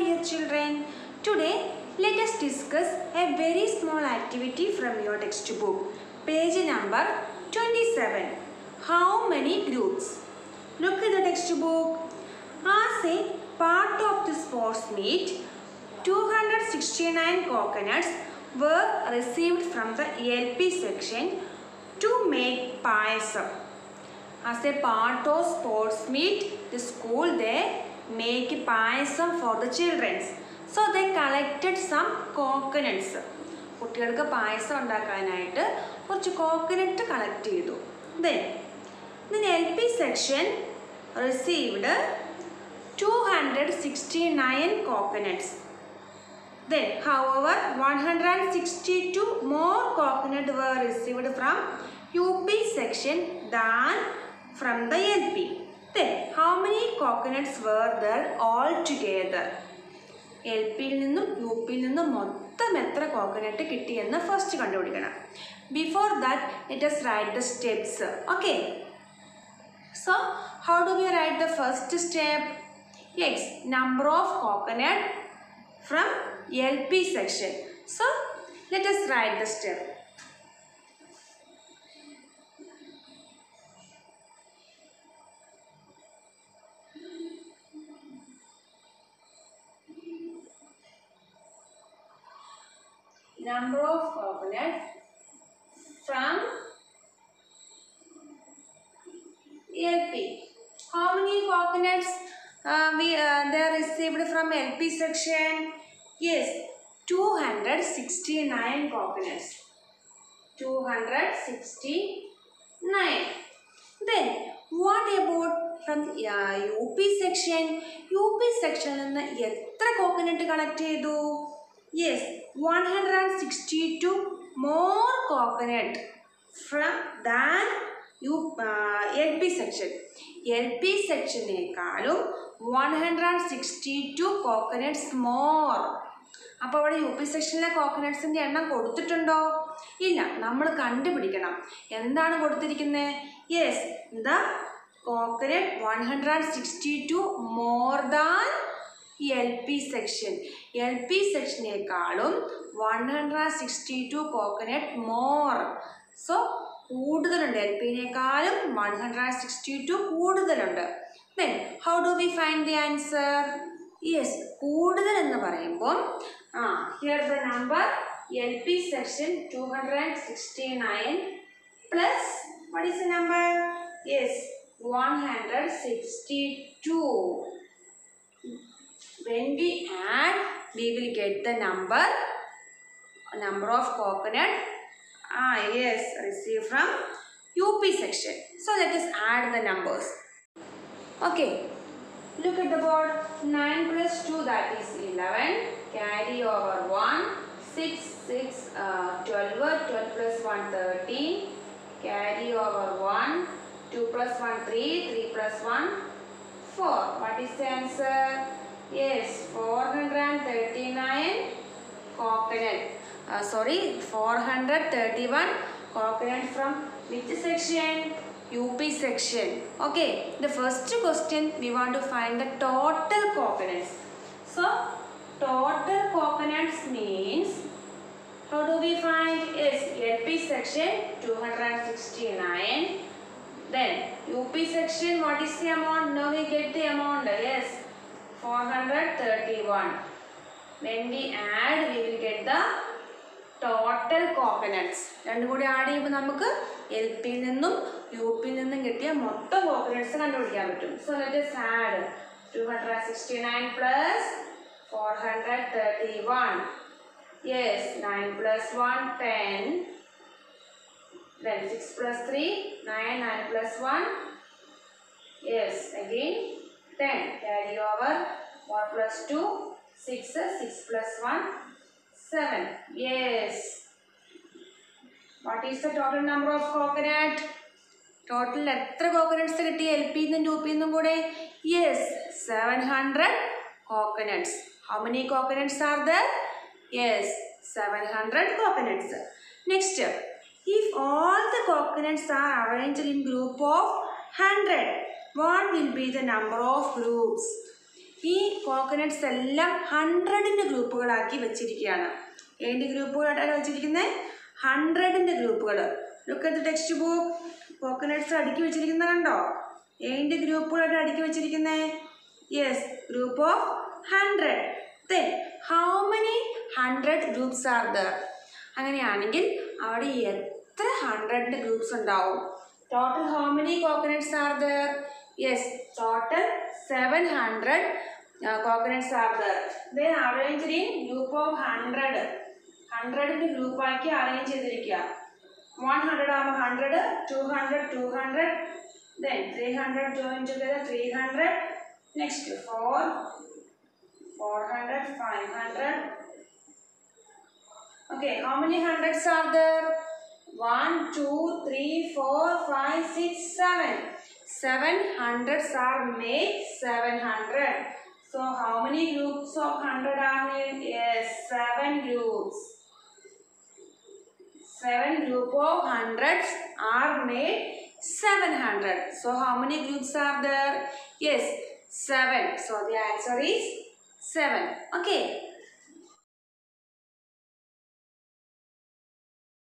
dear children. Today, let us discuss a very small activity from your textbook. Page number 27. How many groups? Look at the textbook. As a part of the sports meet, 269 coconuts were received from the LP section to make payasam. As a part of sports meet, the school they make payasam for the children. So they collected some coconuts. കുട്ടികൾക്ക് പായസം ഉണ്ടാക്കാനായിട്ട് കുറച്ച് coconut collect ചെയ്തു then then LP section received 269 coconuts. Then, however, 162 more coconut were received from UP section than from the LP. Then, how many coconuts were there altogether? L പിയിൽ നിന്നും U പിയിൽ നിന്നും മൊത്തം എത്ര കോക്കനട്ട് കിട്ടിയെന്ന് first കണ്ടുപിടിക്കണം before that it is right the steps okay So, how do we write the first step? X, number of coconut from LP section. So, let us write the step. Number of coconut from LP. How many coconuts uh, we uh, they are received from LP section? Yes, 269 coconuts. 269. Then what about from the uh, UP section? UP section നിന്ന് എത്ര കോക്കനട്ട് collect ചെയ്തു yes one hundred and sixty two more coconut from than U L P section L P സെക്ഷനേക്കാളും one hundred and sixty two coconuts more അപ്പോൾ അവിടെ U P സെക്ഷനിലെ കോക്കനട്ട്സിൻ്റെ എണ്ണം കൊടുത്തിട്ടുണ്ടോ ഇല്ല നമ്മൾ കണ്ടുപിടിക്കണം എന്താണ് കൊടുത്തിരിക്കുന്നത് yes the coconut one hundred and sixty two more than L P section L P സെക്ഷനേക്കാളും one hundred and sixty two coconut more so കൂടുതലുണ്ട് എൽ പിനേക്കാളും one hundred and sixty two കൂടുതലുണ്ട് then how do we find the answer yes കൂടുതൽ എന്ന് പറയുമ്പോൾ ആ here the number L P section two hundred and sixty nine plus what is the number yes 162 when we add we will get the number number of coconut ah yes received from up section so let us add the numbers okay look at the board 9 plus 2 that is 11 carry over 1 6 6 uh, 12 12 plus 1 13 carry over 1 2 plus 1 3 3 plus 1 4 what is the answer yes 439 coconut uh, sorry 431 coconut from which section up section okay the first question we want to find the total coconuts so total coconuts means how do we find is LP section 269 then UP section what is the amount now we get the amount yes 431 when we add we will get the total coconuts രണ്ടും കൂടി add ചെയ്യുമ്പോൾ നമുക്ക് L പിയിൽ നിന്നും U പിയിൽ നിന്നും കിട്ടിയ മൊത്തം കോക്കനട്ട്സ് കണ്ടുപിടിക്കാൻ പറ്റും so let us add 269 plus 431 Yes, 9 plus 1, 10. Then 6 plus 3, 9, 9 plus 1. Yes, again 10. Carry over 1 plus 2, 6, 6 plus 1, 7. Yes. What is the total number of coconut? Total എത്ര കോക്കനട്ട്സ് കിട്ടി എൽ പി നിന്നും യു പി നിന്നും കൂടെ yes seven hundred coconuts how many coconuts are there Yes, 700 coconuts. Next, if all the coconuts are arranged in group of 100, what will be the number of groups? ഈ coconuts എല്ലാം ഹൺഡ്രഡിൻ്റെ ഗ്രൂപ്പുകളാക്കി വെച്ചിരിക്കുകയാണ് ഏതിൻ്റെ ഗ്രൂപ്പുകളായിട്ടാണ് വെച്ചിരിക്കുന്നത് ഹൺഡ്രഡിൻ്റെ ഗ്രൂപ്പുകൾ look text book coconuts അടുക്കി വെച്ചിരിക്കുന്നത് കണ്ടോ ഏതിൻ്റെ ഗ്രൂപ്പുകളായിട്ട് അടുക്കി വെച്ചിരിക്കുന്നത് yes group of hundred then how many hundred groups are there അങ്ങനെയാണെങ്കിൽ അവിടെ എത്ര ഹൺഡ്രഡിൻ്റെ ഗ്രൂപ്പ്സ് ഉണ്ടാവും total how many coconuts are there yes total seven hundred coconuts are there then arrange in group of hundred ഹൺഡ്രഡിൻ്റെ ഗ്രൂപ്പാക്കി arrange ചെയ്തിരിക്കുക one hundred ആകുമ്പോൾ hundred two hundred two hundred then three hundred join together three hundred next four four hundred five hundred Okay, how many hundreds are there? One, two, three, four, five, six, seven. Seven hundreds are made. Seven hundred. So how many groups of hundred are made? Yes, seven groups. Seven group of hundreds are made. Seven hundred. So how many groups are there? Yes, seven. So the answer is seven. Okay.